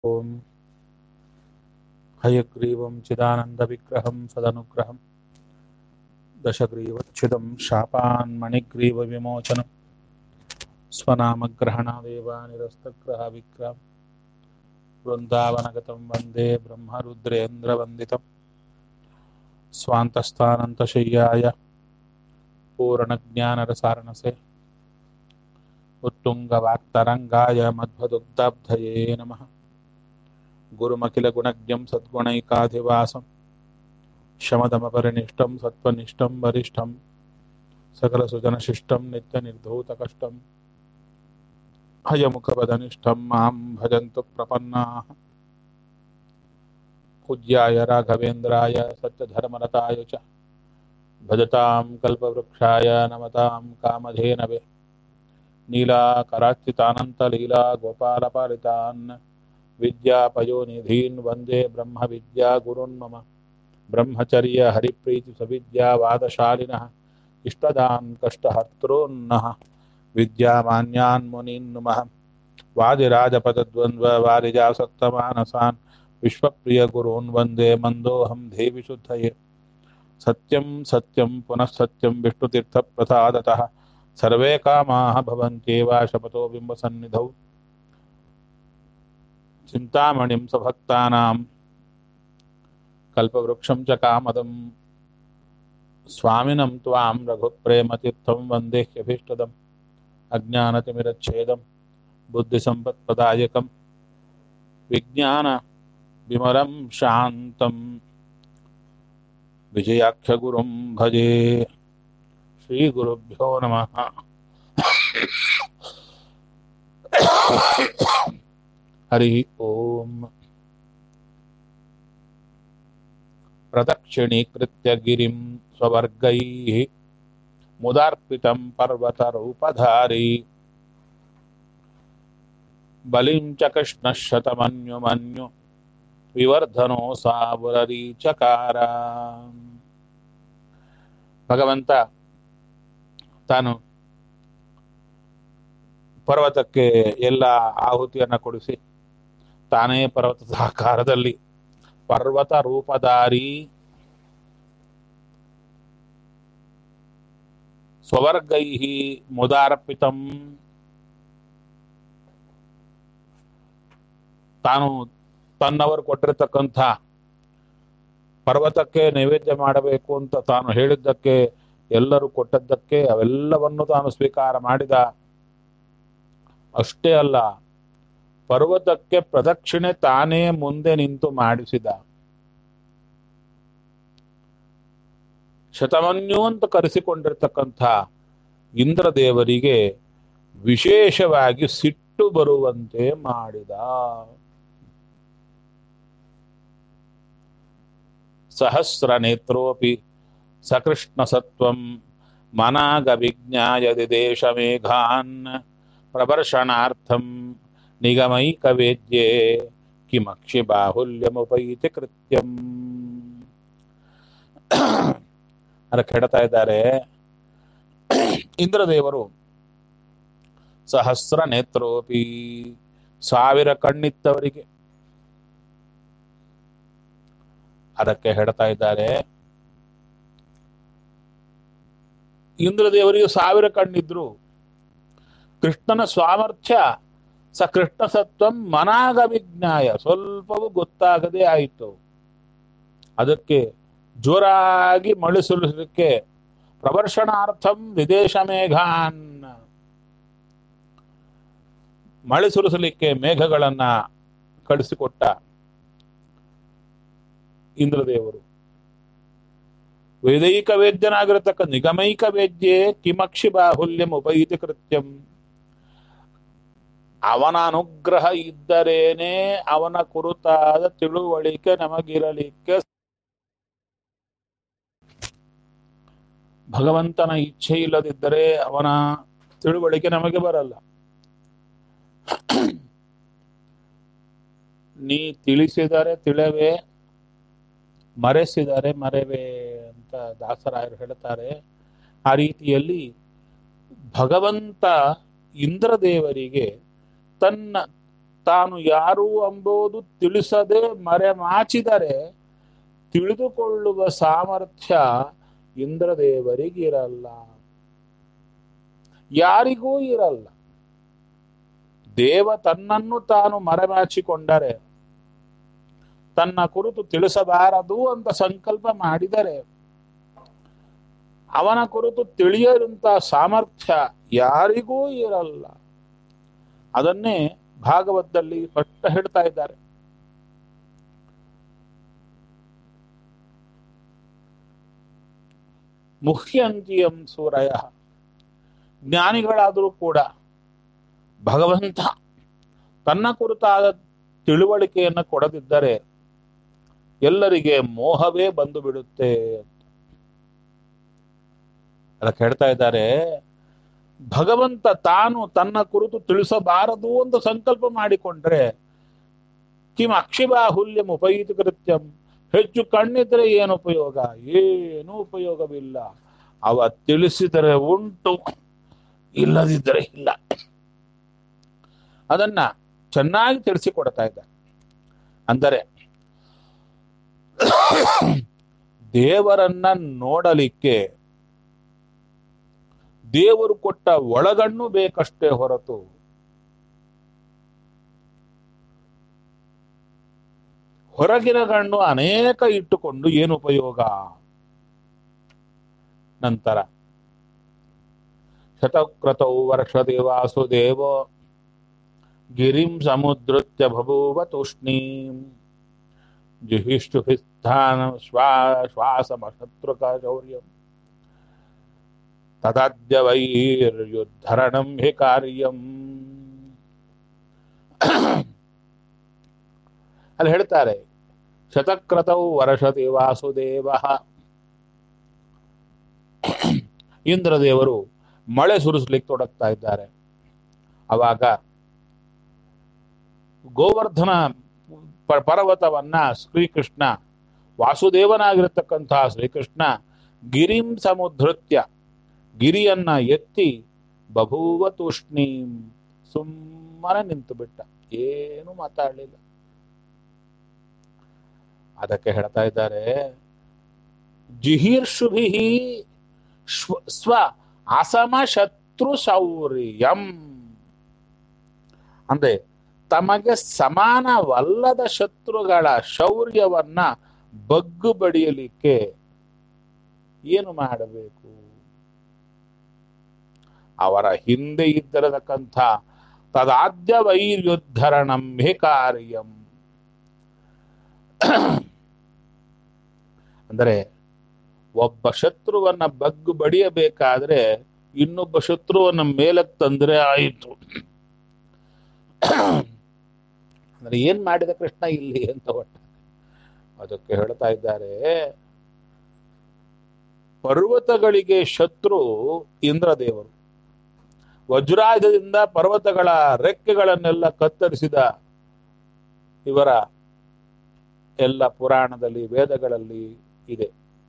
ॐ हयग्रीवं चिदानन्दविग्रहं सदनुग्रहं दशग्रीवच्छिदं शापान्मणिग्रीवविमोचनं स्वनामग्रहणादेव निरस्तग्रहविग्रहं वृन्दावनगतं वन्दे ब्रह्मरुद्रेन्द्रवन्दितं स्वान्तस्थानन्तशय्याय पूर्णज्ञानरसारणसे उत्तुङ्गवाक्तरङ्गाय मध्वदुग्धाब्धये नमः गुरुमखिलगुणज्ञं सद्गुणैकाधिवासं शमदमपरिनिष्टं सत्त्वनिष्ठं वरिष्ठं सकलसुजनशिष्टं नित्यनिर्धूतकष्टं हयमुखपदनिष्ठं मां भजन्तु प्रपन्नाः पूज्याय राघवेन्द्राय सत्यधर्मरताय च भजतां कल्पवृक्षाय नमतां कामधेनवे नीलाकरार्चितानन्तलीला गोपालपालितान् विद्यापयोनिधीन् वन्दे ब्रह्मविद्यागुरुन् मम ब्रह्मचर्यहरिप्रीतिसविद्यावादशालिनः इष्टदान् कष्टहर्तॄन्नः विद्यामान्यान् मुनीन् नुमः वादिराजपदद्वन्द्ववारिजासक्तमानसान् विश्वप्रियगुरून् वन्दे मन्दोऽहं देवि शुद्धये सत्यं सत्यं पुनः सत्यं विष्णुतीर्थप्रसादतः सर्वे कामाः भवन्त्येव शपथो बिम्बसन्निधौ चिन्तामणिं सभक्तानां कल्पवृक्षं च कामदं स्वामिनं त्वां रघुप्रेमतीर्थं वन्देह्यभीष्टदम् अज्ञानतिमिरच्छेदं बुद्धिसम्पत्प्रदायकं विज्ञानविमलं शान्तं विजयाख्यगुरुं भजे श्रीगुरुभ्यो नमः हरिः ॐ प्रदक्षिणीकृत्य गिरिं स्ववर्गैः मुदार्पितं पर्वतरूपधारी बलिं च कृष्णः शतमन्युमन्यु ವಿವರ್ಧನೋ ಸಾವರರೀಚಕಾರ ಭಗವಂತ ತಾನು ಪರ್ವತಕ್ಕೆ ಎಲ್ಲ ಆಹುತಿಯನ್ನು ಕೊಡಿಸಿ ತಾನೇ ಪರ್ವತದ ಆಕಾರದಲ್ಲಿ ಪರ್ವತ ರೂಪಧಾರಿ ಸ್ವವರ್ಗೈ ಮುದಾರ್ಪಿತಂ ತಾನು ತನ್ನವರು ಕೊಟ್ಟಿರತಕ್ಕಂಥ ಪರ್ವತಕ್ಕೆ ನೈವೇದ್ಯ ಮಾಡಬೇಕು ಅಂತ ತಾನು ಹೇಳಿದ್ದಕ್ಕೆ ಎಲ್ಲರೂ ಕೊಟ್ಟದ್ದಕ್ಕೆ ಅವೆಲ್ಲವನ್ನು ತಾನು ಸ್ವೀಕಾರ ಮಾಡಿದ ಅಷ್ಟೇ ಅಲ್ಲ ಪರ್ವತಕ್ಕೆ ಪ್ರದಕ್ಷಿಣೆ ತಾನೇ ಮುಂದೆ ನಿಂತು ಮಾಡಿಸಿದ ಶತಮನ್ಯು ಅಂತ ಕರೆಸಿಕೊಂಡಿರ್ತಕ್ಕಂಥ ಇಂದ್ರದೇವರಿಗೆ ವಿಶೇಷವಾಗಿ ಸಿಟ್ಟು ಬರುವಂತೆ ಮಾಡಿದ ಸಹಸ್ರ ನೇತ್ರೋಪಿ ಸಕೃಷ್ಣ ಸತ್ವಂ ಮನಾಗ ವಿಜ್ಞಾಯದಿ ದೇಶ ಮೇಘಾನ್ ಪ್ರದರ್ಶನಾರ್ಥಂ ನಿಗಮೈಕ ವೇದ್ಯೆ ಕಿಮಕ್ಷಿ ಬಾಹುಲ್ಯಮುಪೈತಿ ಕೃತ್ಯಂ ಅದಕ್ಕೆ ಹೇಳ್ತಾ ಇದ್ದಾರೆ ಇಂದ್ರದೇವರು ಸಹಸ್ರ ನೇತ್ರೋಪಿ ಸಾವಿರ ಕಣ್ಣಿತ್ತವರಿಗೆ ಅದಕ್ಕೆ ಹೇಳ್ತಾ ಇದ್ದಾರೆ ಇಂದ್ರದೇವರಿಗೆ ಸಾವಿರ ಕಣ್ಣಿದ್ರು ಕೃಷ್ಣನ ಸಾಮರ್ಥ್ಯ ಸ ಕೃಷ್ಣ ಸತ್ವಂ ಮನಾಗ ವಿಜ್ಞಾಯ ಸ್ವಲ್ಪವೂ ಗೊತ್ತಾಗದೇ ಆಯಿತು ಅದಕ್ಕೆ ಜೋರಾಗಿ ಮಳೆ ಸುರಿಸಲಿಕ್ಕೆ ಪ್ರದರ್ಶನಾರ್ಥಂ ವಿದೇಶ ಮೇಘಾನ್ ಮಳೆ ಸುರಿಸಲಿಕ್ಕೆ ಮೇಘಗಳನ್ನ ಕಳಿಸಿಕೊಟ್ಟ ಇಂದ್ರದೇವರು ವೇದೈಕ ವೇದ್ಯನಾಗಿರತಕ್ಕ ನಿಗಮೈಕ ವೇದ್ಯೆ ಕಿಮಕ್ಷಿ ಬಾಹುಲ್ಯಂ ಉಪೈತಿ ಕೃತ್ಯಂ ಅವನ ಅನುಗ್ರಹ ಇದ್ದರೇನೆ ಅವನ ಕುರಿತಾದ ತಿಳುವಳಿಕೆ ನಮಗಿರಲಿಕ್ಕೆ ಭಗವಂತನ ಇಚ್ಛೆ ಇಲ್ಲದಿದ್ದರೆ ಅವನ ತಿಳುವಳಿಕೆ ನಮಗೆ ಬರಲ್ಲ ನೀ ತಿಳಿಸಿದರೆ ತಿಳವೆ ಮರೆಸಿದರೆ ಮರೆವೆ ಅಂತ ದಾಸರಾಯರು ಹೇಳ್ತಾರೆ ಆ ರೀತಿಯಲ್ಲಿ ಭಗವಂತ ಇಂದ್ರದೇವರಿಗೆ ತನ್ನ ತಾನು ಯಾರು ಎಂಬುದು ತಿಳಿಸದೆ ಮರೆಮಾಚಿದರೆ ತಿಳಿದುಕೊಳ್ಳುವ ಸಾಮರ್ಥ್ಯ ಇಂದ್ರದೇವರಿಗಿರಲ್ಲ ಯಾರಿಗೂ ಇರಲ್ಲ ದೇವ ತನ್ನನ್ನು ತಾನು ಮರೆಮಾಚಿಕೊಂಡರೆ ತನ್ನ ಕುರಿತು ತಿಳಿಸಬಾರದು ಅಂತ ಸಂಕಲ್ಪ ಮಾಡಿದರೆ ಅವನ ಕುರಿತು ತಿಳಿಯದಂತ ಸಾಮರ್ಥ್ಯ ಯಾರಿಗೂ ಇರಲ್ಲ ಅದನ್ನೇ ಭಾಗವತದಲ್ಲಿ ಸ್ಪಷ್ಟ ಹೇಳ್ತಾ ಇದ್ದಾರೆ ಮುಖ್ಯಂತಿಯಂ ಸೂರಯ ಜ್ಞಾನಿಗಳಾದರೂ ಕೂಡ ಭಗವಂತ ತನ್ನ ಕುರಿತಾದ ತಿಳುವಳಿಕೆಯನ್ನು ಕೊಡದಿದ್ದರೆ ಎಲ್ಲರಿಗೆ ಮೋಹವೇ ಬಂದು ಬಿಡುತ್ತೆ ಅದಕ್ಕೆ ಹೇಳ್ತಾ ಇದ್ದಾರೆ ಭಗವಂತ ತಾನು ತನ್ನ ಕುರಿತು ತಿಳಿಸಬಾರದು ಅಂತ ಸಂಕಲ್ಪ ಮಾಡಿಕೊಂಡ್ರೆ ಕಿಂ ಅಕ್ಷಿಬಾಹುಲ್ಯಂ ಉಪಯುತ ಕೃತ್ಯಂ ಹೆಚ್ಚು ಕಣ್ಣಿದ್ರೆ ಏನು ಉಪಯೋಗ ಏನು ಉಪಯೋಗವಿಲ್ಲ ಅವ ತಿಳಿಸಿದರೆ ಉಂಟು ಇಲ್ಲದಿದ್ದರೆ ಇಲ್ಲ ಅದನ್ನ ಚೆನ್ನಾಗಿ ತಿಳಿಸಿಕೊಡ್ತಾ ಇದ್ದ ಅಂದರೆ ದೇವರನ್ನ ನೋಡಲಿಕ್ಕೆ ದೇವರು ಕೊಟ್ಟ ಒಳಗಣ್ಣು ಬೇಕಷ್ಟೇ ಹೊರತು ಹೊರಗಿನ ಗಣ್ಣು ಅನೇಕ ಇಟ್ಟುಕೊಂಡು ಏನು ಉಪಯೋಗ ನಂತರ ಶತಕ್ರತೌ ವರ್ಷದೇವಾಸು ದೇವ ಗಿರಿಂ ಸಮುದ್ರತ್ಯ ಬಭೂವ ತೂಷ್ಣೀಂ ಜಿಹಿಷ್ಟುಭಿಸ್ಥಾನ ಶ್ವಾ ಶ್ವಾಸಮಶತ್ರುಕ ಶೌರ್ಯಂ ತದಾದ್ಯ ವೈರ್ಯುದ್ಧರಣಂ ಹಿ ಕಾರ್ಯಂ ಅಲ್ಲಿ ಹೇಳ್ತಾರೆ ಶತಕ್ರತೌ ವರ್ಷತಿ ವಾಸುದೇವ ಇಂದ್ರದೇವರು ಮಳೆ ಸುರಿಸ್ಲಿಕ್ಕೆ ತೊಡಗ್ತಾ ಇದ್ದಾರೆ ಅವಾಗ ಗೋವರ್ಧನ ಪ- ಪರ್ವತವನ್ನ ಶ್ರೀಕೃಷ್ಣ ವಾಸುದೇವನಾಗಿರತಕ್ಕಂತಹ ಶ್ರೀಕೃಷ್ಣ ಗಿರಿಂ ಸಮುದ್ರತ್ಯ ಗಿರಿಯನ್ನ ಎತ್ತಿ ಬಭೂವ ತೂಷ್ಣೀಂ ಸುಮ್ಮನೆ ನಿಂತು ಬಿಟ್ಟ ಏನು ಮಾತಾಡಲಿಲ್ಲ ಅದಕ್ಕೆ ಹೇಳ್ತಾ ಇದ್ದಾರೆ ಜಿಹೀರ್ಷುಭಿ ಸ್ವ- ಸ್ವ ಅಸಮ ಶತ್ರು ಶೌರ್ಯಂ ಅಂದ್ರೆ ತಮಗೆ ಸಮಾನವಲ್ಲದ ಶತ್ರುಗಳ ಶೌರ್ಯವನ್ನ ಬಗ್ಗು ಬಡಿಯಲಿಕ್ಕೆ ಏನು ಮಾಡಬೇಕು ಅವರ ಹಿಂದೆ ಇದ್ದಿರತಕ್ಕಂಥ ತದಾದ್ಯ ವೈರ್ಯುದ್ಧರಣಂ ಹಿ ಕಾರ್ಯಂ ಅಂದರೆ ಒಬ್ಬ ಶತ್ರುವನ್ನ ಬಗ್ಗು ಬಡಿಯಬೇಕಾದ್ರೆ ಇನ್ನೊಬ್ಬ ಶತ್ರುವನ್ನ ಮೇಲಕ್ಕೆ ತಂದ್ರೆ ಆಯಿತು ಅಂದ್ರೆ ಏನ್ ಮಾಡಿದ ಕೃಷ್ಣ ಇಲ್ಲಿ ಅಂತ ಒಟ್ಟ ಅದಕ್ಕೆ ಹೇಳ್ತಾ ಇದ್ದಾರೆ ಪರ್ವತಗಳಿಗೆ ಶತ್ರು ಇಂದ್ರದೇವರು ವಜ್ರಾಯುಧದಿಂದ ಪರ್ವತಗಳ ರೆಕ್ಕೆಗಳನ್ನೆಲ್ಲ ಕತ್ತರಿಸಿದ ಇವರ ಎಲ್ಲ ಪುರಾಣದಲ್ಲಿ ವೇದಗಳಲ್ಲಿ ಇದೆ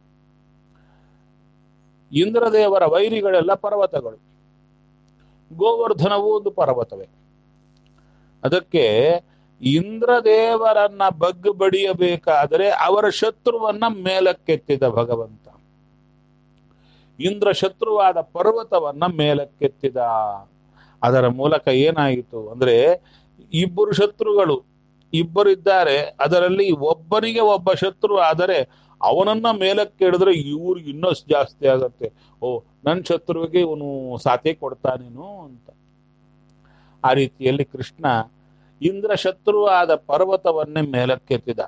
ಇಂದ್ರದೇವರ ವೈರಿಗಳೆಲ್ಲ ಪರ್ವತಗಳು ಗೋವರ್ಧನವು ಒಂದು ಪರ್ವತವೇ ಅದಕ್ಕೆ ಇಂದ್ರದೇವರನ್ನ ಬಗ್ಗು ಬಡಿಯಬೇಕಾದರೆ ಅವರ ಶತ್ರುವನ್ನ ಮೇಲಕ್ಕೆತ್ತಿದ ಭಗವಂತ ಇಂದ್ರ ಶತ್ರುವಾದ ಪರ್ವತವನ್ನ ಮೇಲಕ್ಕೆತ್ತಿದ ಅದರ ಮೂಲಕ ಏನಾಯಿತು ಅಂದ್ರೆ ಇಬ್ಬರು ಶತ್ರುಗಳು ಇಬ್ಬರು ಇದ್ದಾರೆ ಅದರಲ್ಲಿ ಒಬ್ಬನಿಗೆ ಒಬ್ಬ ಶತ್ರು ಆದರೆ ಅವನನ್ನ ಮೇಲಕ್ಕೆ ಹಿಡಿದ್ರೆ ಇವ್ರಿಗೆ ಇನ್ನಷ್ಟು ಜಾಸ್ತಿ ಆಗತ್ತೆ ಓ ನನ್ನ ಶತ್ರುವಿಗೆ ಇವನು ಸಾಥೆ ಕೊಡ್ತಾನೇನು ಅಂತ ಆ ರೀತಿಯಲ್ಲಿ ಕೃಷ್ಣ ಇಂದ್ರ ಶತ್ರುವಾದ ಪರ್ವತವನ್ನೇ ಮೇಲಕ್ಕೆತ್ತಿದ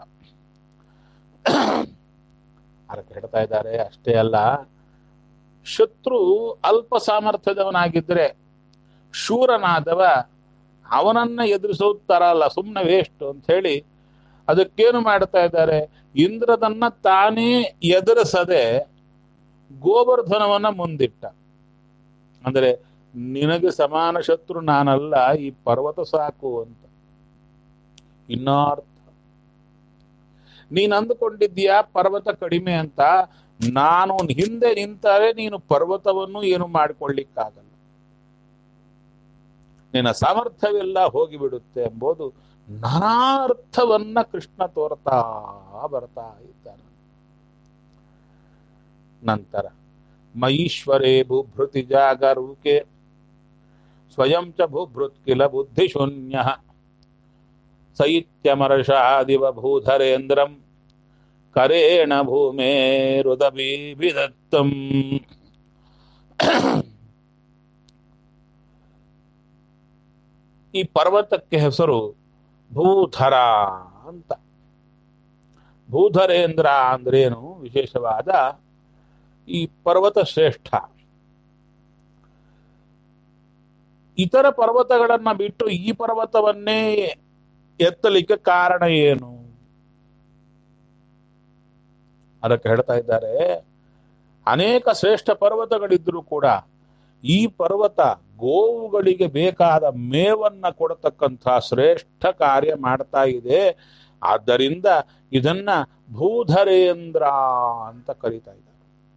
ಅದಕ್ಕೆ ಹೇಳ್ತಾ ಇದ್ದಾರೆ ಅಷ್ಟೇ ಅಲ್ಲ ಶತ್ರು ಅಲ್ಪ ಸಾಮರ್ಥ್ಯದವನಾಗಿದ್ರೆ ಶೂರನಾದವ ಅವನನ್ನ ಎದುರಿಸೋದು ತರ ಅಲ್ಲ ಸುಮ್ಮನೆ ವೇಸ್ಟ್ ಅಂತ ಹೇಳಿ ಅದಕ್ಕೇನು ಮಾಡ್ತಾ ಇದ್ದಾರೆ ಇಂದ್ರದನ್ನ ತಾನೇ ಎದುರಿಸದೆ ಗೋವರ್ಧನವನ್ನ ಮುಂದಿಟ್ಟ ಅಂದ್ರೆ ನಿನಗೆ ಸಮಾನ ಶತ್ರು ನಾನಲ್ಲ ಈ ಪರ್ವತ ಸಾಕು ಅಂತ ಇನ್ನಾರ್ಥ ನೀನ್ ಅಂದುಕೊಂಡಿದ್ದೀಯಾ ಪರ್ವತ ಕಡಿಮೆ ಅಂತ ನಾನು ಹಿಂದೆ ನಿಂತರೆ ನೀನು ಪರ್ವತವನ್ನು ಏನು ಮಾಡ್ಕೊಳ್ಳಿಕ್ಕಾಗಲ್ಲ ನಿನ್ನ ಸಾಮರ್ಥ್ಯವೆಲ್ಲ ಹೋಗಿಬಿಡುತ್ತೆ ಎಂಬುದು ನಾನಾರ್ಥವನ್ನ ಕೃಷ್ಣ ತೋರ್ತಾ ಬರ್ತಾ ಇದ್ದಾನೆ ನಂತರ ಮೈಶ್ವರೇ ಭೂಭೃತಿ ಜಾಗರೂಕೆ ಸ್ವಯಂ ಚ ಭೂಭೃತ್ ಕಿಲ ಬುದ್ಧಿಶೂನ್ಯ ಸೈತ್ಯಮರ್ಷಾದಿವ ಭೂಧರೇಂದ್ರಂ ಕರೇಣ ಭೂಮೇರುದಬಿ ವಿದತ್ತಂ ಈ ಪರ್ವತಕ್ಕೆ ಹೆಸರು ಭೂಧರ ಅಂತ ಭೂಧರೇಂದ್ರ ಅಂದ್ರೇನು ವಿಶೇಷವಾದ ಈ ಪರ್ವತ ಶ್ರೇಷ್ಠ ಇತರ ಪರ್ವತಗಳನ್ನ ಬಿಟ್ಟು ಈ ಪರ್ವತವನ್ನೇ ಎತ್ತಲಿಕ್ಕೆ ಕಾರಣ ಏನು ಅದಕ್ಕೆ ಹೇಳ್ತಾ ಇದ್ದಾರೆ ಅನೇಕ ಶ್ರೇಷ್ಠ ಪರ್ವತಗಳಿದ್ರೂ ಕೂಡ ಈ ಪರ್ವತ ಗೋವುಗಳಿಗೆ ಬೇಕಾದ ಮೇವನ್ನ ಕೊಡತಕ್ಕಂಥ ಶ್ರೇಷ್ಠ ಕಾರ್ಯ ಮಾಡ್ತಾ ಇದೆ ಆದ್ದರಿಂದ ಇದನ್ನ ಭೂಧರೇಂದ್ರ ಅಂತ ಕರೀತಾ ಇದ್ದಾರೆ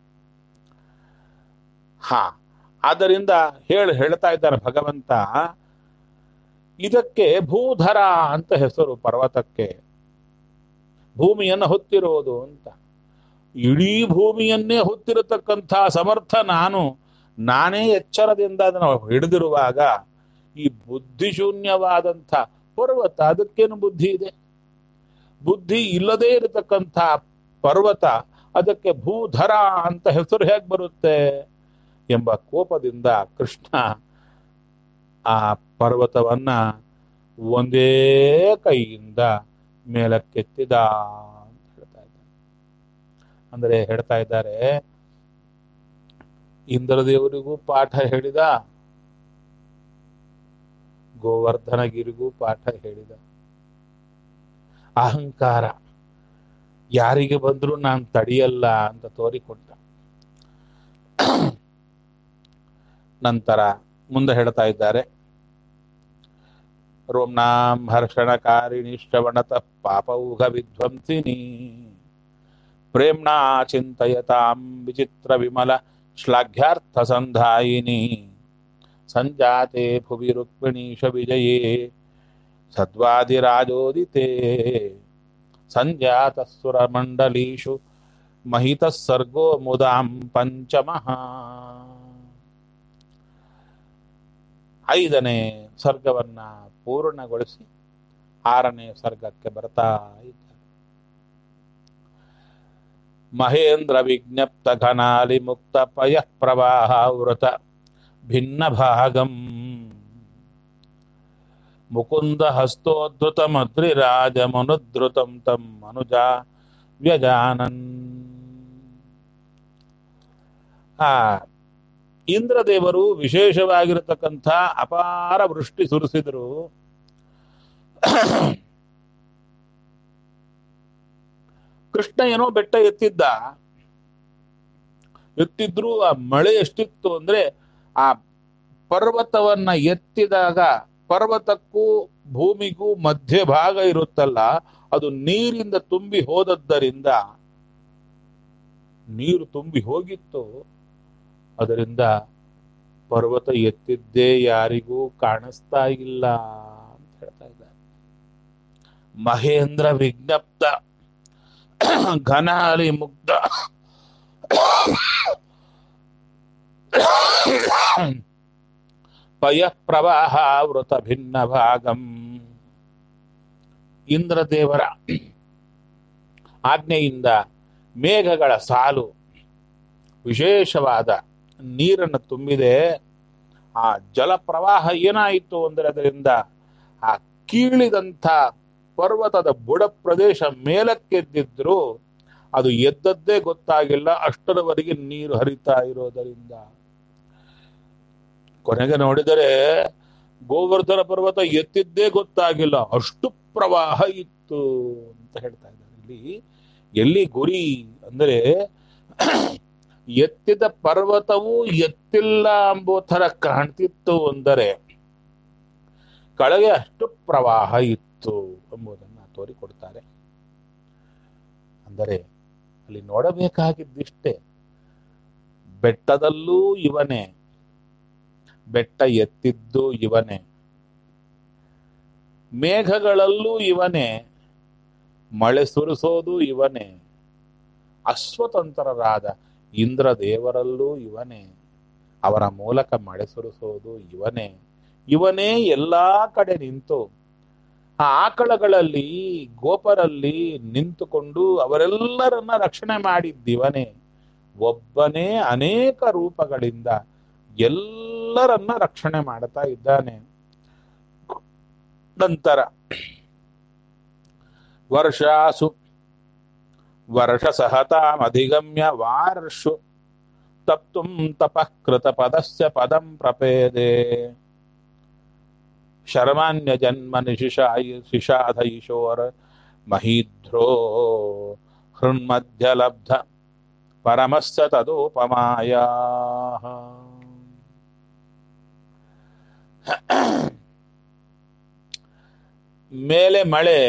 ಹಾ ಆದ್ದರಿಂದ ಹೇಳಿ ಹೇಳ್ತಾ ಇದ್ದಾರೆ ಭಗವಂತ ಇದಕ್ಕೆ ಭೂಧರ ಅಂತ ಹೆಸರು ಪರ್ವತಕ್ಕೆ ಭೂಮಿಯನ್ನು ಹೊತ್ತಿರೋದು ಅಂತ ಇಡೀ ಭೂಮಿಯನ್ನೇ ಹೊತ್ತಿರತಕ್ಕಂಥ ಸಮರ್ಥ ನಾನು ನಾನೇ ಎಚ್ಚರದಿಂದ ಅದನ್ನು ಹಿಡಿದಿರುವಾಗ ಈ ಬುದ್ಧಿಶೂನ್ಯವಾದಂಥ ಪರ್ವತ ಅದಕ್ಕೇನು ಬುದ್ಧಿ ಇದೆ ಬುದ್ಧಿ ಇಲ್ಲದೇ ಇರತಕ್ಕಂಥ ಪರ್ವತ ಅದಕ್ಕೆ ಭೂಧರ ಅಂತ ಹೆಸರು ಹೇಗೆ ಬರುತ್ತೆ ಎಂಬ ಕೋಪದಿಂದ ಕೃಷ್ಣ ಆ ಪರ್ವತವನ್ನ ಒಂದೇ ಕೈಯಿಂದ ಮೇಲಕ್ಕೆತ್ತಿದ ಅಂತ ಹೇಳ್ತಾ ಇದ್ದಾರೆ ಅಂದ್ರೆ ಹೇಳ್ತಾ ಇದ್ದಾರೆ ಇಂದ್ರದೇವರಿಗೂ ಪಾಠ ಹೇಳಿದ ಗೋವರ್ಧನಗಿರಿಗೂ ಪಾಠ ಹೇಳಿದ ಅಹಂಕಾರ ಯಾರಿಗೆ ಬಂದ್ರು ನಾನು ತಡೆಯಲ್ಲ ಅಂತ ತೋರಿಕೊಟ್ಟ ನಂತರ ಮುಂದೆ ಹೇಳ್ತಾ ಇದ್ದಾರೆ ರೋಮ್ನಾಂ ಹರ್ಷಣಕಾರಿಣಿ ಶ್ರವಣತ ಪಾಪೌಘ ವಿಧ್ವಂಸಿನಿ ಪ್ರೇಮ್ಣಾ ಚಿಂತಯತಾಂ ವಿಚಿತ್ರ ವಿಮಲ ಶ್ಲಾಘ್ಯಾರ್ಥ ಸಂಧಾಯಿನಿ ಸಂಜಾತೆ ಭುವಿ ರುಕ್ಮಿಣೀಶ ವಿಜಯೇ ಸದ್ವಾದಿರಾಜೋದಿತೆ ಸಂಜಾತ ಸುರಮಂಡಲೀಷು ಮಹಿತ ಸರ್ಗೋ ಮುದಾಂ ಪಂಚಮಃ ಐದನೇ ಸರ್ಗವನ್ನ ಪೂರ್ಣಗೊಳಿಸಿ ಆರನೇ ಸರ್ಗಕ್ಕೆ ಬರ್ತಾ ಇದ್ದಾರೆ ಮಹೇಂದ್ರ ವಿಜ್ಞಪ್ತ ಘನಾಲಿ ಮುಕ್ತ ಪಯ ಪ್ರವಾಹ ವೃತ ಭಿನ್ನ ಭಾಗಂ ಮುಕುಂದ ಹಸ್ತೋದ್ಧತ ಮದ್ರಿರಾಜ ಮನುದ್ರುತಂ ತಂ ಮನುಜ ವ್ಯಜಾನನ್ ಆ ಇಂದ್ರದೇವರು ವಿಶೇಷವಾಗಿರತಕ್ಕಂಥ ಅಪಾರ ವೃಷ್ಟಿ ಸುರಿಸಿದರು ಕೃಷ್ಣ ಏನೋ ಬೆಟ್ಟ ಎತ್ತಿದ್ದ ಎತ್ತಿದ್ರು ಆ ಮಳೆ ಎಷ್ಟಿತ್ತು ಅಂದ್ರೆ ಆ ಪರ್ವತವನ್ನ ಎತ್ತಿದಾಗ ಪರ್ವತಕ್ಕೂ ಭೂಮಿಗೂ ಮಧ್ಯ ಭಾಗ ಇರುತ್ತಲ್ಲ ಅದು ನೀರಿಂದ ತುಂಬಿ ಹೋದದ್ದರಿಂದ ನೀರು ತುಂಬಿ ಹೋಗಿತ್ತು ಅದರಿಂದ ಪರ್ವತ ಎತ್ತಿದ್ದೇ ಯಾರಿಗೂ ಕಾಣಿಸ್ತಾ ಇಲ್ಲ ಅಂತ ಹೇಳ್ತಾ ಇದ್ದಾರೆ ಮಹೇಂದ್ರ ವಿಜ್ಞಪ್ತ ಘನಾಲಿ ಮುಗ್ಧ ಪಯ ಪ್ರವಾಹ ವೃತ ಭಿನ್ನ ಭಾಗಂ ಇಂದ್ರದೇವರ ಆಜ್ಞೆಯಿಂದ ಮೇಘಗಳ ಸಾಲು ವಿಶೇಷವಾದ ನೀರನ್ನು ತುಂಬಿದೆ ಆ ಜಲ ಪ್ರವಾಹ ಏನಾಯಿತು ಅಂದರೆ ಅದರಿಂದ ಆ ಕೀಳಿದಂಥ ಪರ್ವತದ ಬುಡ ಪ್ರದೇಶ ಮೇಲಕ್ಕೆದ್ದಿದ್ರು ಅದು ಎದ್ದದ್ದೇ ಗೊತ್ತಾಗಿಲ್ಲ ಅಷ್ಟರವರೆಗೆ ನೀರು ಹರಿತಾ ಇರೋದರಿಂದ ಕೊನೆಗೆ ನೋಡಿದರೆ ಗೋವರ್ಧನ ಪರ್ವತ ಎತ್ತಿದ್ದೇ ಗೊತ್ತಾಗಿಲ್ಲ ಅಷ್ಟು ಪ್ರವಾಹ ಇತ್ತು ಅಂತ ಹೇಳ್ತಾ ಇದ್ದಾರೆ ಇಲ್ಲಿ ಎಲ್ಲಿ ಗುರಿ ಅಂದರೆ ಎತ್ತಿದ ಪರ್ವತವು ಎತ್ತಿಲ್ಲ ಎಂಬೋ ಥರ ಕಾಣ್ತಿತ್ತು ಅಂದರೆ ಕೆಳಗೆ ಅಷ್ಟು ಪ್ರವಾಹ ಇತ್ತು ಎಂಬುದನ್ನು ತೋರಿಕೊಡ್ತಾರೆ ಅಂದರೆ ಅಲ್ಲಿ ನೋಡಬೇಕಾಗಿದ್ದಿಷ್ಟೇ ಬೆಟ್ಟದಲ್ಲೂ ಇವನೇ ಬೆಟ್ಟ ಎತ್ತಿದ್ದು ಇವನೇ ಮೇಘಗಳಲ್ಲೂ ಇವನೇ ಮಳೆ ಸುರಿಸೋದು ಇವನೇ ಅಶ್ವತಂತ್ರರಾದ ಇಂದ್ರದೇವರಲ್ಲೂ ಇವನೇ ಅವರ ಮೂಲಕ ಮಳೆ ಸುರಿಸೋದು ಇವನೇ ಇವನೇ ಎಲ್ಲಾ ಕಡೆ ನಿಂತು ಆ ಆಕಳಗಳಲ್ಲಿ ಗೋಪರಲ್ಲಿ ನಿಂತುಕೊಂಡು ಅವರೆಲ್ಲರನ್ನ ರಕ್ಷಣೆ ಮಾಡಿದ್ದಿವನೇ ಒಬ್ಬನೇ ಅನೇಕ ರೂಪಗಳಿಂದ ಎಲ್ಲರನ್ನ ರಕ್ಷಣೆ ಮಾಡ್ತಾ ಇದ್ದಾನೆ ನಂತರ ವರ್ಷಾಸು ವರ್ಷ ಸಹತಾಮಧಿಗಮ್ಯ ವಾರ್ಷು ತಪ್ತುಂ ತಪಃ ಕೃತ ಪದಸ್ಯ ಪದಂ ಪ್ರಪೇದೆ ಶರ್ಮಾನ್ಯ ಜನ್ಮ ನಿಶಿಷಾಯ ಶಿಷಾಧ ಈಶೋರ ಮಹೀಧ್ರೋ ಹೃನ್ಮಧ್ಯ ಲಬ್ಧ ಪರಮಸ್ಯ ತದೋಪಮಾಯ ಮೇಲೆ ಮಳೆ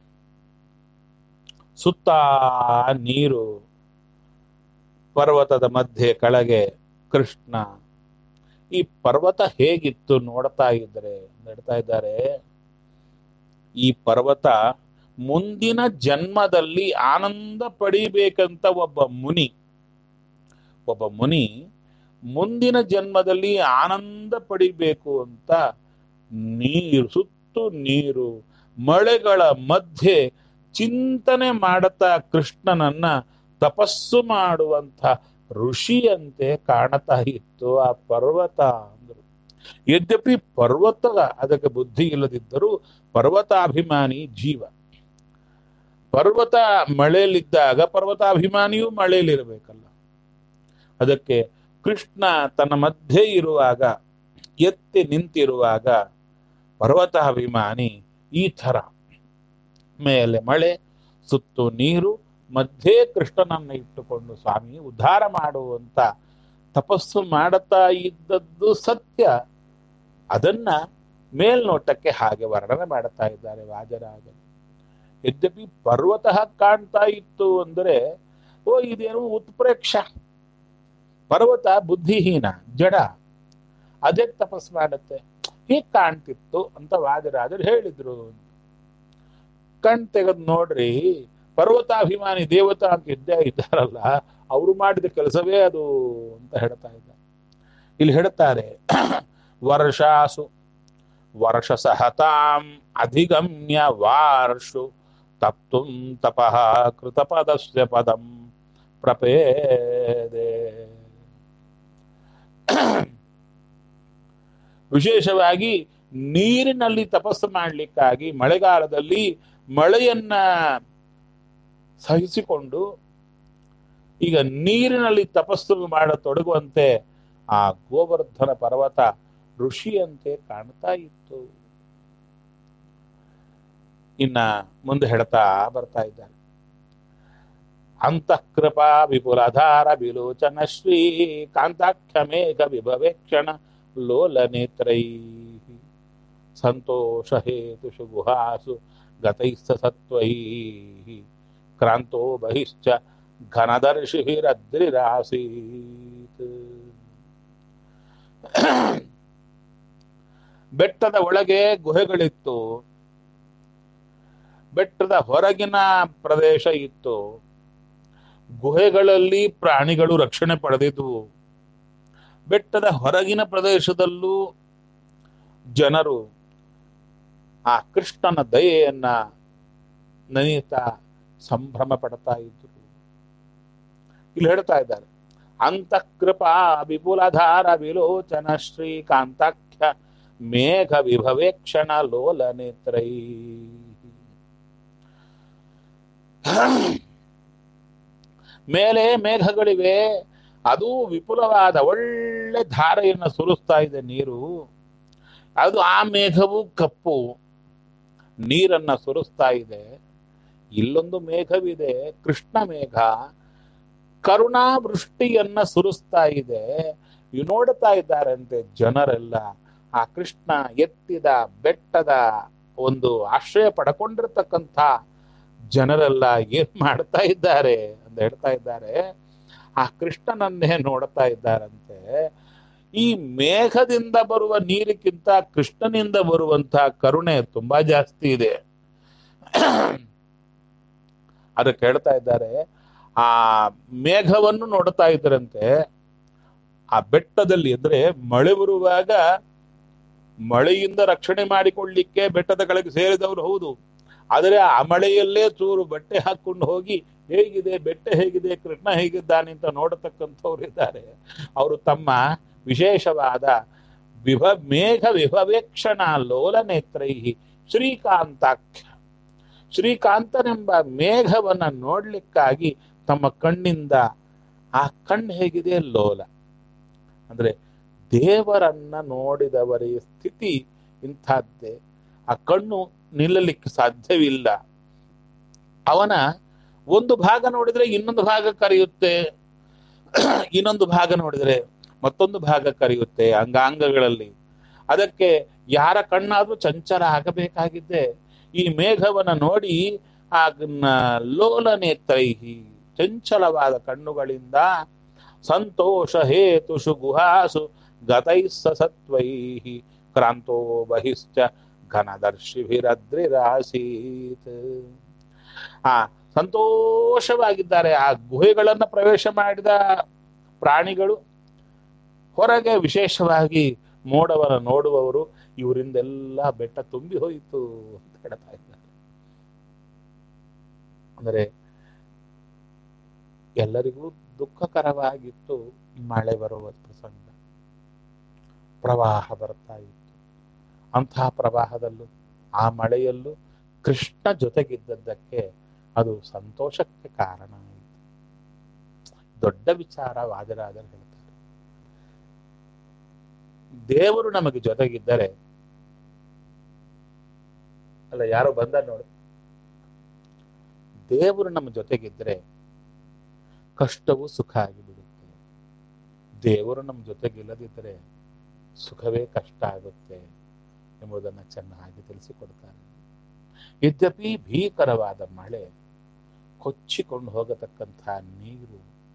ಸುತ್ತ ನೀರು ಪರ್ವತದ ಮಧ್ಯೆ ಕೆಳಗೆ ಕೃಷ್ಣ ಈ ಪರ್ವತ ಹೇಗಿತ್ತು ನೋಡ್ತಾ ಇದ್ರೆ ನಡ್ತಾ ಇದ್ದಾರೆ ಈ ಪರ್ವತ ಮುಂದಿನ ಜನ್ಮದಲ್ಲಿ ಆನಂದ ಪಡಿಬೇಕಂತ ಒಬ್ಬ ಮುನಿ ಒಬ್ಬ ಮುನಿ ಮುಂದಿನ ಜನ್ಮದಲ್ಲಿ ಆನಂದ ಪಡಿಬೇಕು ಅಂತ ನೀರು ಸುತ್ತು ನೀರು ಮಳೆಗಳ ಮಧ್ಯೆ ಚಿಂತನೆ ಮಾಡುತ್ತಾ ಕೃಷ್ಣನನ್ನ ತಪಸ್ಸು ಮಾಡುವಂತ ಋಷಿಯಂತೆ ಕಾಣತಾ ಇತ್ತು ಆ ಪರ್ವತ ಅಂದರು ಯದ್ಯಪಿ ಪರ್ವತ ಅದಕ್ಕೆ ಬುದ್ಧಿ ಇಲ್ಲದಿದ್ದರೂ ಪರ್ವತಾಭಿಮಾನಿ ಜೀವ ಪರ್ವತ ಮಳೆಯಲ್ಲಿದ್ದಾಗ ಪರ್ವತಾಭಿಮಾನಿಯೂ ಮಳೆಯಲ್ಲಿರಬೇಕಲ್ಲ ಅದಕ್ಕೆ ಕೃಷ್ಣ ತನ್ನ ಮಧ್ಯೆ ಇರುವಾಗ ಎತ್ತಿ ನಿಂತಿರುವಾಗ ಪರ್ವತಾಭಿಮಾನಿ ಈ ಥರ ಮೇಲೆ ಮಳೆ ಸುತ್ತು ನೀರು ಮಧ್ಯೆ ಕೃಷ್ಣನನ್ನು ಇಟ್ಟುಕೊಂಡು ಸ್ವಾಮಿ ಉದ್ಧಾರ ಮಾಡುವಂತ ತಪಸ್ಸು ಮಾಡುತ್ತಾ ಇದ್ದದ್ದು ಸತ್ಯ ಅದನ್ನ ಮೇಲ್ನೋಟಕ್ಕೆ ಹಾಗೆ ವರ್ಣನೆ ಮಾಡುತ್ತಾ ಇದ್ದಾರೆ ವಾಜರಾಜರು ಯದ್ಯಪಿ ಪರ್ವತ ಕಾಣ್ತಾ ಇತ್ತು ಅಂದರೆ ಓ ಇದೇನು ಉತ್ಪ್ರೇಕ್ಷ ಪರ್ವತ ಬುದ್ಧಿಹೀನ ಜಡ ಅದೇ ತಪಸ್ ಮಾಡುತ್ತೆ ಹೀಗೆ ಕಾಣ್ತಿತ್ತು ಅಂತ ವಾಜರಾಜರು ಹೇಳಿದ್ರು ಕಣ್ ತೆಗೆದು ನೋಡ್ರಿ ಪರ್ವತಾಭಿಮಾನಿ ದೇವತಾ ಅಂತ ಇದ್ದೇ ಇದ್ದಾರಲ್ಲ ಅವರು ಮಾಡಿದ ಕೆಲಸವೇ ಅದು ಅಂತ ಹೇಳ್ತಾ ಇದ್ದಾರೆ ಇಲ್ಲಿ ಹೇಳ್ತಾರೆ ವರ್ಷಾಸು ವರ್ಷ ಸಹತಾಂ ಅಧಿಗಮ್ಯ ವಾರ್ಷು ತಪ್ತುಂ ತಪಃ ಕೃತಪದಸ್ಯ ಪದಂ ಪ್ರಪೇದೆ ವಿಶೇಷವಾಗಿ ನೀರಿನಲ್ಲಿ ತಪಸ್ಸು ಮಾಡಲಿಕ್ಕಾಗಿ ಮಳೆಗಾಲದಲ್ಲಿ ಮಳೆಯನ್ನ ಸಹಿಸಿಕೊಂಡು ಈಗ ನೀರಿನಲ್ಲಿ ತಪಸ್ಸು ಮಾಡ ತೊಡಗುವಂತೆ ಆ ಗೋವರ್ಧನ ಪರ್ವತ ಋಷಿಯಂತೆ ಕಾಣ್ತಾ ಇತ್ತು ಇನ್ನ ಮುಂದೆ ಹೇಳ್ತಾ ಬರ್ತಾ ಇದ್ದಾರೆ ಅಂತಃಕೃಪಾ ವಿಪುಲಾಧಾರ ವಿಲೋಚನ ಶ್ರೀ ಕಾಂತಾಖ್ಯ ಮೇಘ ವಿಭವೇಕ್ಷಣ ಲೋಲ ನೇತ್ರೈ ಸಂತೋಷ ಹೇತುಷು ಗುಹಾಸು ಗತೈಸ್ಸ ಸತ್ವೈ ಕ್ರಾಂತೋ ಬಹಿಶ್ಚ ಘನದರ್ಶಿರದ್ರಿರಾಸೀತ್ ಬೆಟ್ಟದ ಒಳಗೆ ಗುಹೆಗಳಿತ್ತು ಬೆಟ್ಟದ ಹೊರಗಿನ ಪ್ರದೇಶ ಇತ್ತು ಗುಹೆಗಳಲ್ಲಿ ಪ್ರಾಣಿಗಳು ರಕ್ಷಣೆ ಪಡೆದಿದ್ವು ಬೆಟ್ಟದ ಹೊರಗಿನ ಪ್ರದೇಶದಲ್ಲೂ ಜನರು ಆ ಕೃಷ್ಣನ ದಯೆಯನ್ನ ನೆನೆಯುತ್ತಾ ಸಂಭ್ರಮ ಪಡ್ತಾ ಇದ್ರು ಇಲ್ಲಿ ಹೇಳ್ತಾ ಇದ್ದಾರೆ ಅಂತಃಕೃಪಾ ವಿಪುಲಧಾರ ವಿಲೋಚನ ಶ್ರೀಕಾಂತಾಖ್ಯ ಮೇಘ ವಿಭವೇಕ್ಷಣ ಲೋಲ ನೇತ್ರೈ ಮೇಲೆ ಮೇಘಗಳಿವೆ ಅದು ವಿಪುಲವಾದ ಒಳ್ಳೆ ಧಾರೆಯನ್ನು ಸುರಿಸ್ತಾ ಇದೆ ನೀರು ಅದು ಆ ಮೇಘವು ಕಪ್ಪು ನೀರನ್ನ ಸುರಿಸ್ತಾ ಇದೆ ಇಲ್ಲೊಂದು ಮೇಘವಿದೆ ಕೃಷ್ಣ ಮೇಘ ಕರುಣಾ ವೃಷ್ಟಿಯನ್ನ ಸುರಿಸ್ತಾ ಇದೆ ಇವ್ ನೋಡ್ತಾ ಇದ್ದಾರಂತೆ ಜನರೆಲ್ಲ ಆ ಕೃಷ್ಣ ಎತ್ತಿದ ಬೆಟ್ಟದ ಒಂದು ಆಶ್ರಯ ಪಡ್ಕೊಂಡಿರ್ತಕ್ಕಂಥ ಜನರೆಲ್ಲ ಏನ್ ಮಾಡ್ತಾ ಇದ್ದಾರೆ ಅಂತ ಹೇಳ್ತಾ ಇದ್ದಾರೆ ಆ ಕೃಷ್ಣನನ್ನೇ ನೋಡ್ತಾ ಇದ್ದಾರಂತೆ ಈ ಮೇಘದಿಂದ ಬರುವ ನೀರಿಗಿಂತ ಕೃಷ್ಣನಿಂದ ಬರುವಂತಹ ಕರುಣೆ ತುಂಬಾ ಜಾಸ್ತಿ ಇದೆ ಅದಕ್ಕೆ ಹೇಳ್ತಾ ಇದ್ದಾರೆ ಆ ಮೇಘವನ್ನು ನೋಡ್ತಾ ಇದ್ರಂತೆ ಆ ಬೆಟ್ಟದಲ್ಲಿ ಅಂದ್ರೆ ಮಳೆ ಬರುವಾಗ ಮಳೆಯಿಂದ ರಕ್ಷಣೆ ಮಾಡಿಕೊಳ್ಳಿಕ್ಕೆ ಬೆಟ್ಟದ ಕೆಳಗೆ ಸೇರಿದವರು ಹೌದು ಆದರೆ ಆ ಮಳೆಯಲ್ಲೇ ಚೂರು ಬಟ್ಟೆ ಹಾಕೊಂಡು ಹೋಗಿ ಹೇಗಿದೆ ಬೆಟ್ಟ ಹೇಗಿದೆ ಕೃಷ್ಣ ಹೇಗಿದ್ದಾನೆ ಅಂತ ನೋಡತಕ್ಕಂಥವ್ರು ಇದ್ದಾರೆ ಅವರು ತಮ್ಮ ವಿಶೇಷವಾದ ವಿಭ ಮೇಘ ವಿಭವೇಕ್ಷಣ ಲೋಲ ನೇತ್ರೈ ಶ್ರೀಕಾಂತಾಖ್ಯ ಶ್ರೀಕಾಂತನೆಂಬ ಮೇಘವನ್ನ ನೋಡ್ಲಿಕ್ಕಾಗಿ ತಮ್ಮ ಕಣ್ಣಿಂದ ಆ ಕಣ್ಣು ಹೇಗಿದೆ ಲೋಲ ಅಂದ್ರೆ ದೇವರನ್ನ ನೋಡಿದವರ ಸ್ಥಿತಿ ಇಂಥದ್ದೇ ಆ ಕಣ್ಣು ನಿಲ್ಲಲಿಕ್ಕೆ ಸಾಧ್ಯವಿಲ್ಲ ಅವನ ಒಂದು ಭಾಗ ನೋಡಿದ್ರೆ ಇನ್ನೊಂದು ಭಾಗ ಕರೆಯುತ್ತೆ ಇನ್ನೊಂದು ಭಾಗ ನೋಡಿದ್ರೆ ಮತ್ತೊಂದು ಭಾಗ ಕರೆಯುತ್ತೆ ಅಂಗಾಂಗಗಳಲ್ಲಿ ಅದಕ್ಕೆ ಯಾರ ಕಣ್ಣಾದ್ರೂ ಚಂಚಲ ಆಗಬೇಕಾಗಿದ್ದೆ ಈ ಮೇಘವನ್ನ ನೋಡಿ ಆ ಲೋಲ ನೇತ್ರೈಹಿ ಚಂಚಲವಾದ ಕಣ್ಣುಗಳಿಂದ ಸಂತೋಷ ಹೇತುಷು ಗುಹಾಸು ಗತೈಸ್ಸ ಸತ್ವೈಹಿ ಕ್ರಾಂತೋ ಬಹಿಶ್ಚ ಘನದರ್ಶಿಭಿರದ್ರಿರಾಸೀತ್ ಆ ಸಂತೋಷವಾಗಿದ್ದಾರೆ ಆ ಗುಹೆಗಳನ್ನ ಪ್ರವೇಶ ಮಾಡಿದ ಪ್ರಾಣಿಗಳು ಹೊರಗೆ ವಿಶೇಷವಾಗಿ ಮೋಡವನ್ನು ನೋಡುವವರು ಇವರಿಂದೆಲ್ಲ ಬೆಟ್ಟ ತುಂಬಿ ಹೋಯಿತು ಅಂತ ಹೇಳ್ತಾ ಇದ್ದಾರೆ ಅಂದರೆ ಎಲ್ಲರಿಗೂ ದುಃಖಕರವಾಗಿತ್ತು ಮಳೆ ಬರುವ ಪ್ರಸಂಗ ಪ್ರವಾಹ ಬರ್ತಾ ಇತ್ತು ಅಂತಹ ಪ್ರವಾಹದಲ್ಲೂ ಆ ಮಳೆಯಲ್ಲೂ ಕೃಷ್ಣ ಜೊತೆಗಿದ್ದದ್ದಕ್ಕೆ ಅದು ಸಂತೋಷಕ್ಕೆ ಕಾರಣ ಆಯಿತು ದೊಡ್ಡ ವಿಚಾರ ವಾದರಾದರು ಹೇಳ್ತಾರೆ ದೇವರು ನಮಗೆ ಜೊತೆಗಿದ್ದರೆ ಅಲ್ಲ ಯಾರೋ ಬಂದ ನೋಡಿ ದೇವರು ನಮ್ಮ ಜೊತೆಗಿದ್ರೆ ಕಷ್ಟವೂ ಸುಖ ಆಗಿಬಿಡುತ್ತೆ ದೇವರು ನಮ್ಮ ಜೊತೆಗಿಲ್ಲದಿದ್ದರೆ ಸುಖವೇ ಕಷ್ಟ ಆಗುತ್ತೆ ಎಂಬುದನ್ನು ಚೆನ್ನಾಗಿ ತಿಳಿಸಿಕೊಡ್ತಾರೆ ಯದ್ಯಪಿ ಭೀಕರವಾದ ಮಳೆ ಕೊಚ್ಚಿಕೊಂಡು ಹೋಗತಕ್ಕಂಥ ನೀರು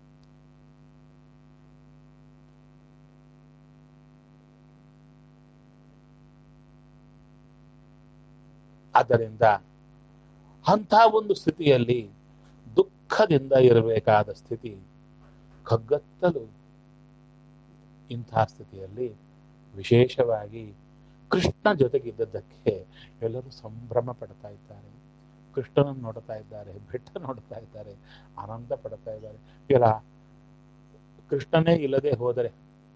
ಆದ್ದರಿಂದ ಅಂಥ ಒಂದು ಸ್ಥಿತಿಯಲ್ಲಿ ದುಃಖದಿಂದ ಇರಬೇಕಾದ ಸ್ಥಿತಿ ಕಗ್ಗತ್ತಲು ಇಂತಹ ಸ್ಥಿತಿಯಲ್ಲಿ ವಿಶೇಷವಾಗಿ ಕೃಷ್ಣ ಜೊತೆಗಿದ್ದದ್ದಕ್ಕೆ ಎಲ್ಲರೂ ಸಂಭ್ರಮ ಪಡ್ತಾ ಇದ್ದಾರೆ ಕೃಷ್ಣನನ್ನು ನೋಡ್ತಾ ಇದ್ದಾರೆ ಬೆಟ್ಟ ನೋಡ್ತಾ ಇದ್ದಾರೆ ಆನಂದ ಪಡ್ತಾ ಇದ್ದಾರೆ ಇಲ್ಲ ಕೃಷ್ಣನೇ ಇಲ್ಲದೆ ಹೋದರೆ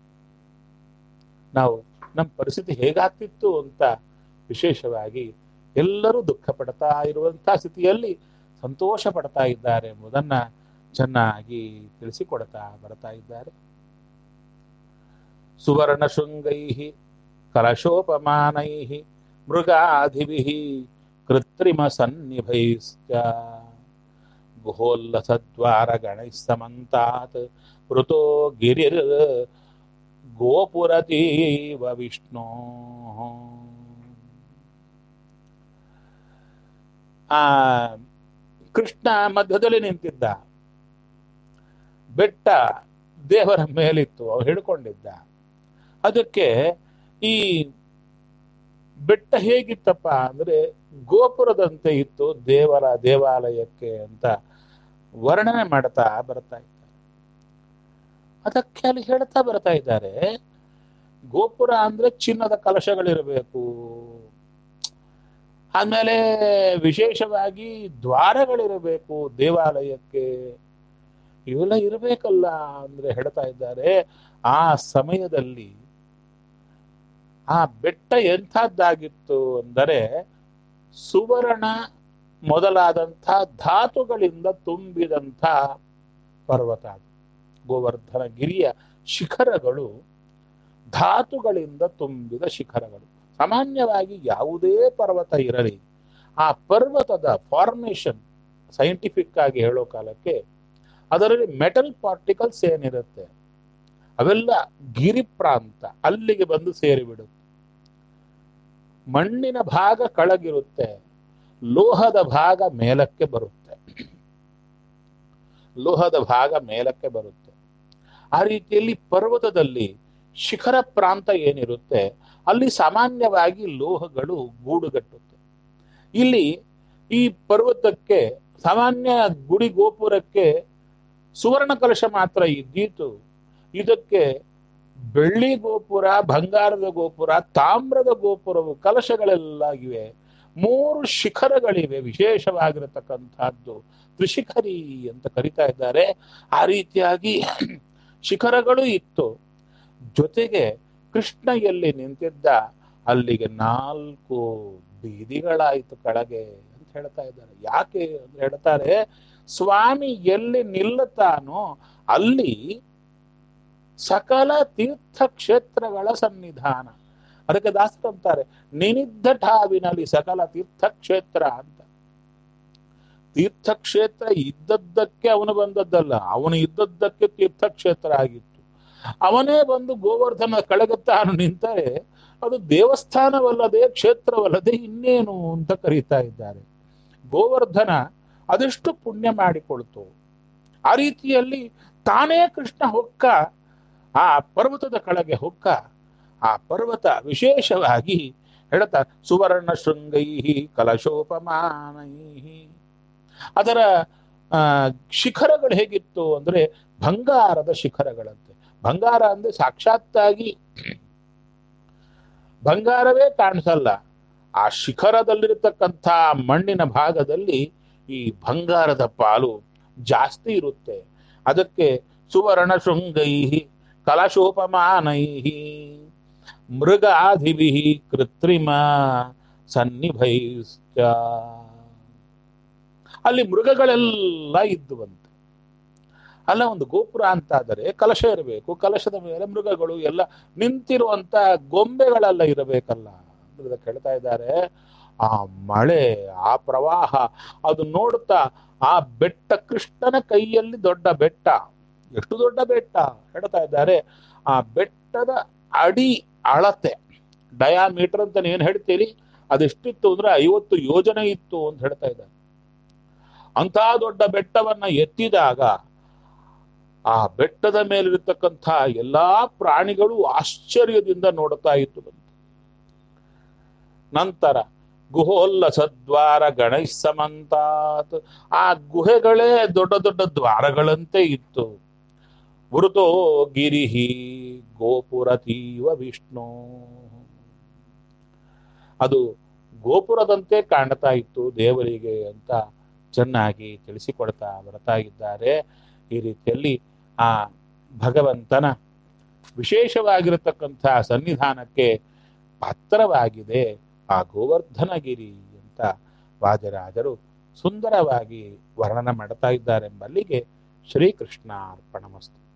ನಾವು ನಮ್ಮ ಪರಿಸ್ಥಿತಿ ಹೇಗಾಗ್ತಿತ್ತು ಅಂತ ವಿಶೇಷವಾಗಿ ಎಲ್ಲರೂ ದುಃಖ ಪಡ್ತಾ ಇರುವಂತಹ ಸ್ಥಿತಿಯಲ್ಲಿ ಸಂತೋಷ ಪಡ್ತಾ ಇದ್ದಾರೆ ಎಂಬುದನ್ನ ಚೆನ್ನಾಗಿ ತಿಳಿಸಿಕೊಡ್ತಾ ಬರ್ತಾ ಇದ್ದಾರೆ ಸುವರ್ಣ ಶೃಂಗೈ ಕಲಶೋಪಮಾನೈ ಮೃಗಾಧಿಭಿ ಕೃತ್ರಿಮ ಸನ್ನಿಭೈಶ್ಚ ಗುಹೋಲ್ಲಸದ್ವಾರ ಗಣೈಃ ಸಮಂತಾತ್ ಋತೋ ಗಿರಿರ್ ಗೋಪುರತೀವ ವಿಷ್ಣೋ ಆ ಕೃಷ್ಣ ಮಧ್ಯದಲ್ಲಿ ನಿಂತಿದ್ದ ಬೆಟ್ಟ ದೇವರ ಮೇಲಿತ್ತು ಅವ್ರು ಹಿಡ್ಕೊಂಡಿದ್ದ ಅದಕ್ಕೆ ಈ ಬೆಟ್ಟ ಹೇಗಿತ್ತಪ್ಪ ಅಂದ್ರೆ ಗೋಪುರದಂತೆ ಇತ್ತು ದೇವರ ದೇವಾಲಯಕ್ಕೆ ಅಂತ ವರ್ಣನೆ ಮಾಡ್ತಾ ಬರ್ತಾ ಇದ್ದಾರೆ ಅದಕ್ಕೆ ಅಲ್ಲಿ ಹೇಳ್ತಾ ಬರ್ತಾ ಇದ್ದಾರೆ ಗೋಪುರ ಅಂದ್ರೆ ಚಿನ್ನದ ಕಲಶಗಳಿರಬೇಕು ಆಮೇಲೆ ವಿಶೇಷವಾಗಿ ದ್ವಾರಗಳಿರಬೇಕು ದೇವಾಲಯಕ್ಕೆ ಇವೆಲ್ಲ ಇರಬೇಕಲ್ಲ ಅಂದ್ರೆ ಹೇಳ್ತಾ ಇದ್ದಾರೆ ಆ ಸಮಯದಲ್ಲಿ ಆ ಬೆಟ್ಟ ಎಂಥದ್ದಾಗಿತ್ತು ಅಂದರೆ ಸುವರ್ಣ ಮೊದಲಾದಂಥ ಧಾತುಗಳಿಂದ ತುಂಬಿದಂಥ ಪರ್ವತ ಅದು ಗೋವರ್ಧನ ಗಿರಿಯ ಶಿಖರಗಳು ಧಾತುಗಳಿಂದ ತುಂಬಿದ ಶಿಖರಗಳು ಸಾಮಾನ್ಯವಾಗಿ ಯಾವುದೇ ಪರ್ವತ ಇರಲಿ ಆ ಪರ್ವತದ ಫಾರ್ಮೇಶನ್ ಸೈಂಟಿಫಿಕ್ ಆಗಿ ಹೇಳೋ ಕಾಲಕ್ಕೆ ಅದರಲ್ಲಿ ಮೆಟಲ್ ಪಾರ್ಟಿಕಲ್ಸ್ ಏನಿರುತ್ತೆ ಅವೆಲ್ಲ ಗಿರಿ ಪ್ರಾಂತ ಅಲ್ಲಿಗೆ ಬಂದು ಸೇರಿಬಿಡುತ್ತೆ ಮಣ್ಣಿನ ಭಾಗ ಕೆಳಗಿರುತ್ತೆ ಲೋಹದ ಭಾಗ ಮೇಲಕ್ಕೆ ಬರುತ್ತೆ ಲೋಹದ ಭಾಗ ಮೇಲಕ್ಕೆ ಬರುತ್ತೆ ಆ ರೀತಿಯಲ್ಲಿ ಪರ್ವತದಲ್ಲಿ ಶಿಖರ ಪ್ರಾಂತ ಏನಿರುತ್ತೆ ಅಲ್ಲಿ ಸಾಮಾನ್ಯವಾಗಿ ಲೋಹಗಳು ಗೂಡುಗಟ್ಟುತ್ತೆ ಇಲ್ಲಿ ಈ ಪರ್ವತಕ್ಕೆ ಸಾಮಾನ್ಯ ಗುಡಿ ಗೋಪುರಕ್ಕೆ ಸುವರ್ಣ ಕಲಶ ಮಾತ್ರ ಇದ್ದೀತು ಇದಕ್ಕೆ ಬೆಳ್ಳಿ ಗೋಪುರ ಬಂಗಾರದ ಗೋಪುರ ತಾಮ್ರದ ಗೋಪುರವು ಕಲಶಗಳೆಲ್ಲ ಇವೆ ಮೂರು ಶಿಖರಗಳಿವೆ ವಿಶೇಷವಾಗಿರತಕ್ಕಂಥದ್ದು ತ್ರಿಶಿಖರಿ ಅಂತ ಕರಿತಾ ಇದ್ದಾರೆ ಆ ರೀತಿಯಾಗಿ ಶಿಖರಗಳು ಇತ್ತು ಜೊತೆಗೆ ಕೃಷ್ಣ ಎಲ್ಲಿ ನಿಂತಿದ್ದ ಅಲ್ಲಿಗೆ ನಾಲ್ಕು ಬೀದಿಗಳಾಯಿತು ಕೆಳಗೆ ಅಂತ ಹೇಳ್ತಾ ಇದ್ದಾರೆ ಯಾಕೆ ಅಂತ ಹೇಳ್ತಾರೆ ಸ್ವಾಮಿ ಎಲ್ಲಿ ನಿಲ್ಲುತ್ತಾನೋ ಅಲ್ಲಿ ಸಕಲ ತೀರ್ಥಕ್ಷೇತ್ರಗಳ ಸನ್ನಿಧಾನ ಅದಕ್ಕೆ ದಾಸರು ಅಂತಾರೆ ನಿನಿದ್ದ ಠಾವಿನಲ್ಲಿ ಸಕಲ ತೀರ್ಥಕ್ಷೇತ್ರ ಅಂತ ತೀರ್ಥಕ್ಷೇತ್ರ ಇದ್ದದ್ದಕ್ಕೆ ಅವನು ಬಂದದ್ದಲ್ಲ ಅವನು ಇದ್ದದ್ದಕ್ಕೆ ತೀರ್ಥಕ್ಷೇತ್ರ ಆಗಿತ್ತು ಅವನೇ ಬಂದು ಗೋವರ್ಧನ ಕೆಳಗೆ ತಾನು ನಿಂತರೆ ಅದು ದೇವಸ್ಥಾನವಲ್ಲದೆ ಕ್ಷೇತ್ರವಲ್ಲದೆ ಇನ್ನೇನು ಅಂತ ಕರೀತಾ ಇದ್ದಾರೆ ಗೋವರ್ಧನ ಅದೆಷ್ಟು ಪುಣ್ಯ ಮಾಡಿಕೊಳ್ತು ಆ ರೀತಿಯಲ್ಲಿ ತಾನೇ ಕೃಷ್ಣ ಹೊಕ್ಕ ಆ ಪರ್ವತದ ಕೆಳಗೆ ಹೊಕ್ಕ ಆ ಪರ್ವತ ವಿಶೇಷವಾಗಿ ಹೇಳ್ತಾ ಸುವರ್ಣ ಶೃಂಗೈ ಕಲಶೋಪಮಾನೈ ಅದರ ಆ ಶಿಖರಗಳು ಹೇಗಿತ್ತು ಅಂದ್ರೆ ಬಂಗಾರದ ಶಿಖರಗಳಂತೆ ಬಂಗಾರ ಅಂದ್ರೆ ಸಾಕ್ಷಾತ್ತಾಗಿ ಬಂಗಾರವೇ ಕಾಣಿಸಲ್ಲ ಆ ಶಿಖರದಲ್ಲಿರತಕ್ಕಂಥ ಮಣ್ಣಿನ ಭಾಗದಲ್ಲಿ ಈ ಬಂಗಾರದ ಪಾಲು ಜಾಸ್ತಿ ಇರುತ್ತೆ ಅದಕ್ಕೆ ಸುವರ್ಣ ಶೃಂಗೈ ಕಲಶೋಪಮಾನೈ ಮೃಗಾಧಿಭಿ ಕೃತ್ರಿಮ ಸನ್ನಿಭೈಶ್ಚ ಅಲ್ಲಿ ಮೃಗಗಳೆಲ್ಲ ಇದ್ದುವಂತೆ ಅಲ್ಲ ಒಂದು ಗೋಪುರ ಅಂತಾದರೆ ಕಲಶ ಇರಬೇಕು ಕಲಶದ ಮೇಲೆ ಮೃಗಗಳು ಎಲ್ಲ ನಿಂತಿರುವಂತ ಗೊಂಬೆಗಳೆಲ್ಲ ಇರಬೇಕಲ್ಲ ಅಂತ ಕೇಳ್ತಾ ಇದ್ದಾರೆ ಆ ಮಳೆ ಆ ಪ್ರವಾಹ ಅದು ನೋಡುತ್ತಾ ಆ ಬೆಟ್ಟ ಕೃಷ್ಣನ ಕೈಯಲ್ಲಿ ದೊಡ್ಡ ಬೆಟ್ಟ ಎಷ್ಟು ದೊಡ್ಡ ಬೆಟ್ಟ ಹೇಳ್ತಾ ಇದ್ದಾರೆ ಆ ಬೆಟ್ಟದ ಅಡಿ ಅಳತೆ ಡಯಾಮೀಟರ್ ಅಂತ ಏನ್ ಹೇಳ್ತೀರಿ ಅದೆಷ್ಟಿತ್ತು ಅಂದ್ರೆ ಐವತ್ತು ಯೋಜನೆ ಇತ್ತು ಅಂತ ಹೇಳ್ತಾ ಇದ್ದಾರೆ ಅಂತ ದೊಡ್ಡ ಬೆಟ್ಟವನ್ನ ಎತ್ತಿದಾಗ ಆ ಬೆಟ್ಟದ ಮೇಲಿರತಕ್ಕಂಥ ಎಲ್ಲಾ ಪ್ರಾಣಿಗಳು ಆಶ್ಚರ್ಯದಿಂದ ನೋಡ್ತಾ ಇತ್ತು ನಂತರ ಗುಹೋಲ್ಲಸದ್ವಾರ ಗಣೇಶ್ ಸಮಂತಾತ್ ಆ ಗುಹೆಗಳೇ ದೊಡ್ಡ ದೊಡ್ಡ ದ್ವಾರಗಳಂತೆ ಇತ್ತು ವೃತೋ ಗಿರಿಹಿ ಗೋಪುರತೀವ ವಿಷ್ಣು ಅದು ಗೋಪುರದಂತೆ ಕಾಣ್ತಾ ಇತ್ತು ದೇವರಿಗೆ ಅಂತ ಚೆನ್ನಾಗಿ ತಿಳಿಸಿಕೊಡ್ತಾ ಬರ್ತಾ ಇದ್ದಾರೆ ಈ ರೀತಿಯಲ್ಲಿ ಆ ಭಗವಂತನ ವಿಶೇಷವಾಗಿರತಕ್ಕಂಥ ಸನ್ನಿಧಾನಕ್ಕೆ ಪಾತ್ರವಾಗಿದೆ ಆ ಗೋವರ್ಧನಗಿರಿ ಅಂತ ವಾಜರಾಜರು ಸುಂದರವಾಗಿ ವರ್ಣನ ಮಾಡ್ತಾ ಇದ್ದಾರೆಂಬಲ್ಲಿಗೆ ಶ್ರೀಕೃಷ್ಣ ಅರ್ಪಣಮಸ್ತು